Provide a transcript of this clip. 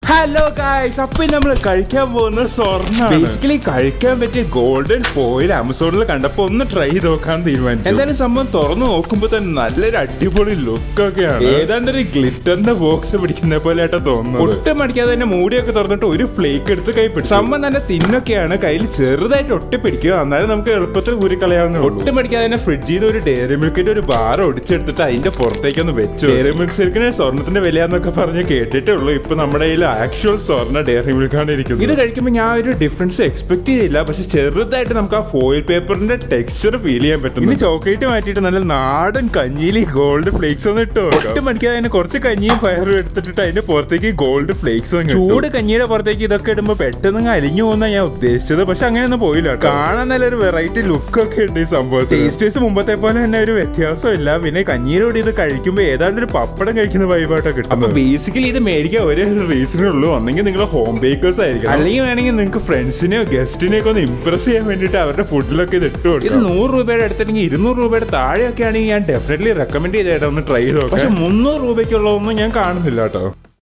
Hello guys അപ്പൊ നമ്മൾ കഴിക്കാൻ പോകുന്ന സ്വർണ്ണ ബേസിക്കലി കഴിക്കാൻ പറ്റിയ ഗോൾഡൻ ഫോയിൽ ആമസോണിൽ കണ്ടപ്പോ ഒന്ന് ട്രൈ ചെയ്ത് നോക്കാൻ തീരുമാനിച്ചു എന്തായാലും സംഭവം തുറന്നു നോക്കുമ്പോ തന്നെ നല്ലൊരു അടിപൊളി ലുക്ക് ഒക്കെയാണ് ഏതാണ്ട് ഒരു ഗ്ലിറ്ററിന്റെ ബോക്സ് പിടിക്കുന്ന പോലെ ആയിട്ട് തോന്നുന്നു ഒട്ടും അടിക്കാതെ തന്നെ മൂടിയൊക്കെ തുറന്നിട്ട് ഒരു ഫ്ലേക്ക് എടുത്ത് കൈ പിടിച്ചു സംഭവം തന്നെ തിന്നൊക്കെയാണ് കയ്യിൽ ചെറുതായിട്ട് ഒട്ടിപ്പിടിക്കുക എന്നാലും നമുക്ക് എളുപ്പത്തിൽ ഊരിക്കളയാവുന്ന ഒട്ടും അടിക്കാതെ തന്നെ ഫ്രിഡ്ജിൽ നിന്ന് ഒരു ഡയറി മിൽക്കിന്റെ ഒരു ബാർ ഒടിച്ചെടുത്തിട്ട് അതിന്റെ പുറത്തേക്ക് ഒന്ന് വെച്ചു ഡയറി മിൽക്ക് സിൽക്കിന് സ്വർണ്ണത്തിന്റെ വില എന്നൊക്കെ പറഞ്ഞ് കേട്ടിട്ടേ ഉള്ളൂ ഇപ്പൊ നമ്മുടെ കയ്യിൽ ആക്ച്വൽ സ്വർണ്ണ ഡയറി മിൽക്കാണ് ഇരിക്കുന്നത് ഇത് കഴിക്കുമ്പോൾ ഞാൻ ഒരു ഡിഫറൻസ് എക്സ്പെക്ട് ചെയ്തില്ല പക്ഷെ ചെറുതായിട്ട് നമുക്ക് ആ ഫോയിൽ പേപ്പറിന്റെ ടെക്സ്ചർ ഫീൽ ചെയ്യാൻ പറ്റും ഇനി ചോക്ലേറ്റ് മാറ്റിയിട്ട് നല്ല നാടൻ കഞ്ഞിയിൽ ഗോൾഡ് ഫ്ലേക്സ് ഒന്ന് ഇട്ട് ഒട്ടും മടിക്കാതെ അതിന് കുറച്ച് കഞ്ഞിയും പയറും എടുത്തിട്ട് അതിന്റെ പുറത്തേക്ക് ഗോൾഡ് ഫ്ലേക്സ് ചൂട് കഞ്ഞിയുടെ പുറത്തേക്ക് ഇതൊക്കെ ഇടുമ്പോൾ പെട്ടെന്ന് അങ്ങ് അലിഞ്ഞു പോകുന്ന ഞാൻ ഉദ്ദേശിച്ചത് പക്ഷെ അങ്ങനെയൊന്നും പോയില്ല കേട്ടോ. കാണാൻ നല്ലൊരു വെറൈറ്റി ലുക്ക് ഒക്കെ ഉണ്ട് ഈ സംഭവം ടേസ്റ്റ് വൈസ് മുമ്പത്തെ പോലെ തന്നെ ഒരു വ്യത്യാസമില്ല പിന്നെ കഞ്ഞിയിലൂടെ ഇത് കഴിക്കുമ്പോൾ ഏതാണ്ട് ഒരു പപ്പടം കഴിക്കുന്ന വൈബായിട്ടൊക്കെ കിട്ടും അപ്പൊ ബേസിക്കലി ഇത് മേടിക്കാൻ ഒരേ ഒരു റീസണേ ഉള്ളൂ ഒന്നെങ്കിൽ നിങ്ങൾ ഹോം ബേക്കേഴ്സ് ആയിരിക്കും അല്ലെങ്കിൽ വേണമെങ്കിൽ നിങ്ങൾക്ക് ഫ്രണ്ട്സിനെയോ ഗസ്റ്റിനെയോ ഒക്കെ ഒന്ന് ഇംപ്രസ് ചെയ്യാൻ വേണ്ടിയിട്ട് അവരുടെ ഫുഡിലൊക്കെ ഇത് ഇട്ട് കൊടുക്കും ഇത് നൂറ് രൂപയുടെ അടുത്തില്ലെങ്കിൽ ഇരുന്നൂറ് രൂപയുടെ താഴെയൊക്കെ ആണെങ്കിൽ ഞാൻ ഡെഫിനറ്റ്ലി റെക്കമെൻഡ് ചെയ്തേട്ടാ ഒന്ന് ട്രൈ ചെയ്ത് നോക്കാം പക്ഷെ മുന്നൂറ് രൂപയ്ക്കുള്ളതൊന്നും ഞാൻ കാണുന്നില്ല കേട്ടോ